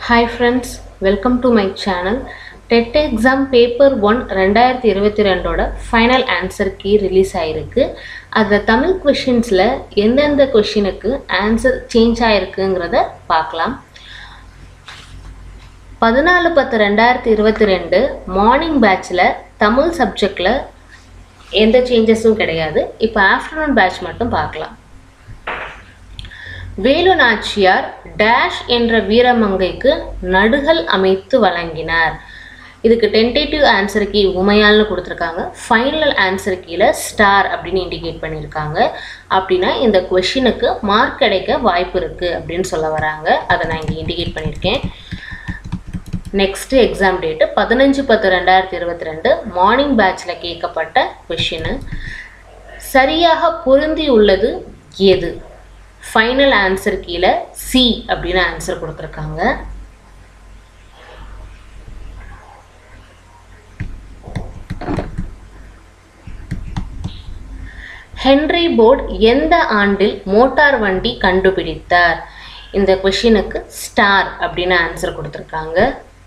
hi friends welcome to my channel TET exam paper one ரெண்டாயிரத்தி இருபத்தி ரெண்டோட final answer key release ஆகிருக்கு அதில் தமிழ் கொஷின்ஸில் எந்தெந்த கொஷினுக்கு ஆன்சர் சேஞ்ச் ஆகிருக்குங்கிறத பார்க்கலாம் பதினாலு பத்து ரெண்டாயிரத்தி இருபத்தி ரெண்டு மார்னிங் பேட்சில் தமிழ் சப்ஜெக்டில் எந்த சேஞ்சஸும் கிடையாது இப்போ ஆஃப்டர்நூன் பேட்ச் மட்டும் பார்க்கலாம் வேலு நாச்சியார் டேஷ் என்ற வீரமங்கைக்கு நடுகள் அமைத்து வழங்கினார் இதுக்கு டென்டேட்டிவ் ஆன்சர் கீ உமையால்னு கொடுத்துருக்காங்க ஃபைனல் ஆன்சர் கீழே ஸ்டார் அப்படின்னு இண்டிகேட் பண்ணியிருக்காங்க அப்படின்னா இந்த கொஷினுக்கு மார்க் கிடைக்க வாய்ப்பு இருக்குது அப்படின்னு சொல்ல வராங்க அதை நான் இங்கே இண்டிகேட் பண்ணியிருக்கேன் நெக்ஸ்ட்டு எக்ஸாம் டேட்டு பதினஞ்சு பத்து ரெண்டாயிரத்தி இருபத்தி ரெண்டு மார்னிங் பேட்சில் கேட்கப்பட்ட கொஷினு சரியாக பொருந்தி உள்ளது எது ஃபைனல் ஆன்சர் கீழே சி அப்படின்னு ஆன்சர் கொடுத்துருக்காங்க ஹென்ரி போர்ட் எந்த ஆண்டில் மோட்டார் வண்டி கண்டுபிடித்தார் இந்த கொஷினுக்கு ஸ்டார் அப்படின்னு ஆன்சர் கொடுத்துருக்காங்க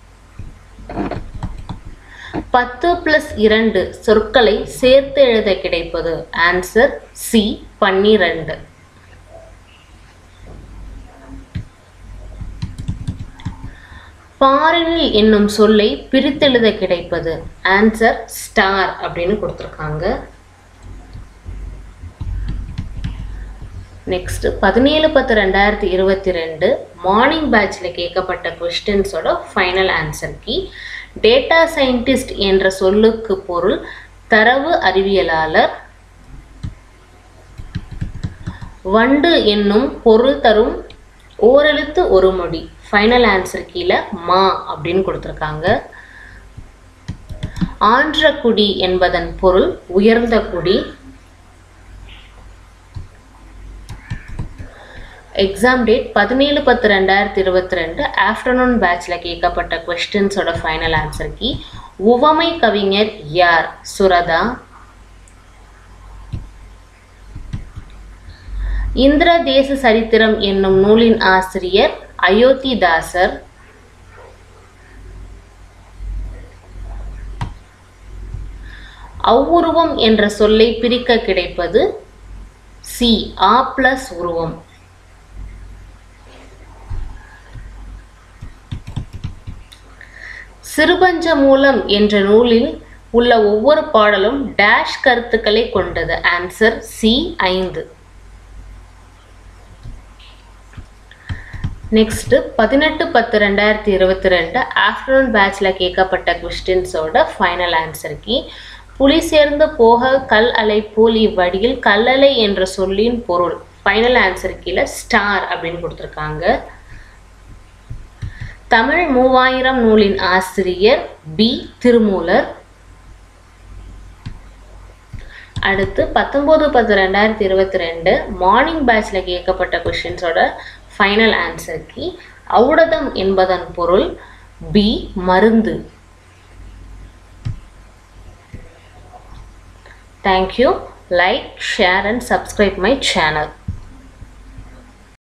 பத்து பிளஸ் இரண்டு சொற்களை சேர்த்து எழுத கிடைப்பது ஆன்சர் சி பன்னிரண்டு பாரினில் என்னும் சொல்லை பிரித்தெழுத கிடைப்பது ஆன்சர் ஸ்டார் அப்படின்னு கொடுத்துருக்காங்க நெக்ஸ்ட் பதினேழு பத்து ரெண்டாயிரத்தி இருபத்தி ரெண்டு மார்னிங் பேட்சில் கேட்கப்பட்ட கொஸ்டின்ஸோட final answer key data scientist என்ற சொல்லுக்கு பொருள் தரவு அறிவியலாளர் வண்டு என்னும் பொருள் தரும் ஓரெழுத்து ஒரு மொழி ஃபைனல் ஆன்சர் கீழே மா அப்படின்னு கொடுத்துருக்காங்க ஆன்ற குடி என்பதன் பொருள் உயர்ந்த குடி எக்ஸாம் டேட் பதினேழு பத்து ரெண்டாயிரத்தி இருபத்தி ரெண்டு ஆஃப்டர்நூன் பேட்சில் கேட்கப்பட்ட கொஸ்டின்ஸோட ஃபைனல் ஆன்சர் கி உவமை கவிஞர் யார் சுரதா இந்திர தேச சரித்திரம் என்னும் நூலின் ஆசிரியர் அயோத்திதாசர் அவ்வுருவம் என்ற சொல்லை பிரிக்க கிடைப்பது சி ஆ பிளஸ் உருவம் சிறுபஞ்ச மூலம் என்ற நூலில் உள்ள ஒவ்வொரு பாடலும் டேஷ் கருத்துக்களை கொண்டது ஆன்சர் சி ஐந்து நெக்ஸ்ட் பதினெட்டு பத்து ரெண்டாயிரத்தி இருபத்தி ரெண்டு ஆஃப்டர்நூன் பேட்சில் கேட்கப்பட்ட கொஸ்டின்ஸோட ஃபைனல் ஆன்சர் கி புலி சேர்ந்து போக கல் அலை போல் இவ்வடியில் கல்லலை என்ற சொல்லின் பொருள் ஃபைனல் ஆன்சர் கீழே ஸ்டார் அப்படின்னு கொடுத்துருக்காங்க தமிழ் மூவாயிரம் நூலின் ஆசிரியர் பி திருமூலர் அடுத்து பத்தொம்போது பத்து ரெண்டாயிரத்தி இருபத்தி ரெண்டு மார்னிங் பேட்சில் கேட்கப்பட்ட கொஷின்ஸோட ஃபைனல் ஆன்சர் கி ஔடதம் என்பதன் பொருள் பி மருந்து thank you like share and subscribe my channel